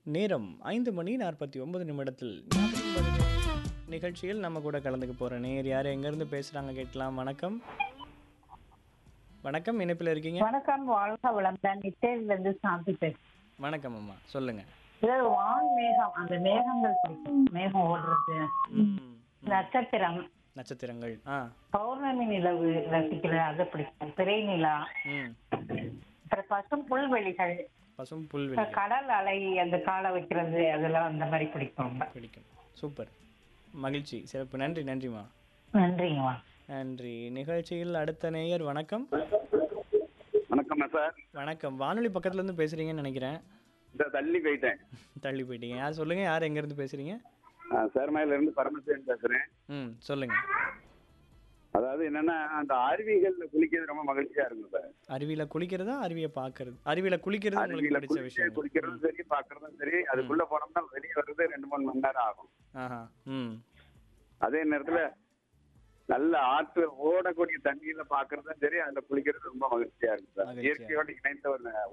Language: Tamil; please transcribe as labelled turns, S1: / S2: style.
S1: நேரம் ஐந்து மணி நாற்பத்தி ஒன்பது நிமிடத்தில் ஞாபகம் வருது. நிகழ்ச்சியில் நம்ம கூட கலந்துக்க போகிற நேர் யார் எங்கேருந்து பேசுகிறாங்க கேட்கலாம் வணக்கம் வணக்கம் இணைப்பில் இருக்கீங்க
S2: வணக்கம் வாழ்க வளம்தான் நிச்சயில இருந்து சாந்தி பேசுறேன்
S1: வணக்கம் அம்மா சொல்லுங்கள்
S2: இது வான் மேகம் அந்த மேகங்கள் பிடிக்கும் மேகம் ஓடுறது நட்சத்திரம்
S1: நட்சத்திரங்கள் ஆ
S2: பௌர்ணமி நிலவு ரசிக்கிறது அது பிடிக்கும் திரை நிலா
S1: ம்
S2: அப்புறம் பசும் புல்வெளிகள்
S1: பசும் புல்வெளி
S2: கடல் அலை அந்த காலை வைக்கிறது அதெல்லாம் அந்த மாதிரி பிடிக்கும் ரொம்ப.
S1: பிடிக்கும் சூப்பர் மகிழ்ச்சி சிறப்பு நன்றி நன்றிம்மா
S2: நன்றிங்கம்மா
S1: நன்றி நிகழ்ச்சியில் அடுத்த நேயர் வணக்கம்
S3: வணக்கம் சார்
S1: வணக்கம் வானொலி பக்கத்துல இருந்து பேசுறீங்கன்னு நினைக்கிறேன்
S3: இந்த தள்ளி போயிட்டேன்
S1: தள்ளி போயிட்டீங்க யார் சொல்லுங்க யார் எங்க இருந்து பேசுறீங்க
S3: சேர்மையில இருந்து பரமசிவன் பேசுறேன்
S1: ம் சொல்லுங்க
S3: அதாவது என்னன்னா அந்த அருவிகள்ல குளிக்கிறது ரொம்ப மகிழ்ச்சியா இருக்கும் சார்
S1: அருவியில குளிக்கிறதா அருவியை பார்க்கறது அருவியில குளிக்கிறது உங்களுக்கு
S3: அருவியில
S1: பிடிச்ச
S3: குளிக்க
S1: விஷயம்
S3: குளிக்கிறதும் சரி பாக்குறதும் சரி அதுக்குள்ள போனோம்னா வெளியே வர்றது ரெண்டு மூணு மணி நேரம் ஆகும்
S1: ஆஹா ம்
S3: அதே நேரத்துல நல்ல ஆற்று ஓடக்கூடிய தண்ணியில பாக்குறதும் சரி அதுல குளிக்கிறது ரொம்ப மகிழ்ச்சியா இருக்கும் சார்
S1: மகிழ்ச்சியா.
S3: இயற்கையோட இணைந்த ஒரு